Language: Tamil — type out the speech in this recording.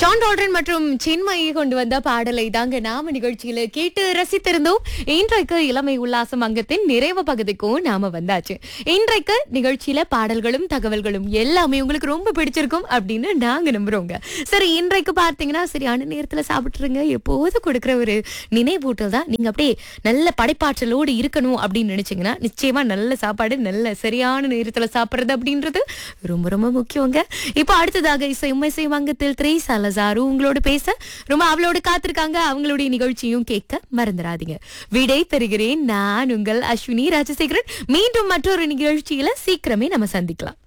ஜான் டால்டன் மற்றும் சின்மயி கொண்டு வந்த பாடலை தாங்க நாம நிகழ்ச்சியில கேட்டு ரசித்திருந்தோம் இன்றைக்கு இளமை உல்லாசம் அங்கத்தின் நிறைவு பகுதிக்கும் நாம வந்தாச்சு இன்றைக்கு நிகழ்ச்சியில பாடல்களும் தகவல்களும் எல்லாமே உங்களுக்கு ரொம்ப பிடிச்சிருக்கும் அப்படின்னு நாங்க நம்புறோங்க சரி இன்றைக்கு பார்த்தீங்கன்னா சரியான நேரத்துல சாப்பிட்டுருங்க எப்போது கொடுக்குற ஒரு நினைவூட்டல் தான் நீங்க அப்படியே நல்ல படைப்பாற்றலோடு இருக்கணும் அப்படின்னு நினைச்சீங்கன்னா நிச்சயமா நல்ல சாப்பாடு நல்ல சரியான நேரத்துல சாப்பிடுறது அப்படின்றது ரொம்ப ரொம்ப முக்கியங்க இப்போ அடுத்ததாக இசை உண்மை வங்கத்தில் த்ரீ சலசாரு உங்களோட பேச ரொம்ப அவளோடு காத்திருக்காங்க அவங்களுடைய நிகழ்ச்சியும் கேட்க மறந்துடாதீங்க விடை பெறுகிறேன் நான் உங்கள் அஸ்வினி ராஜசேகரன் மீண்டும் மற்றொரு நிகழ்ச்சியில சீக்கிரமே நம்ம சந்திக்கலாம்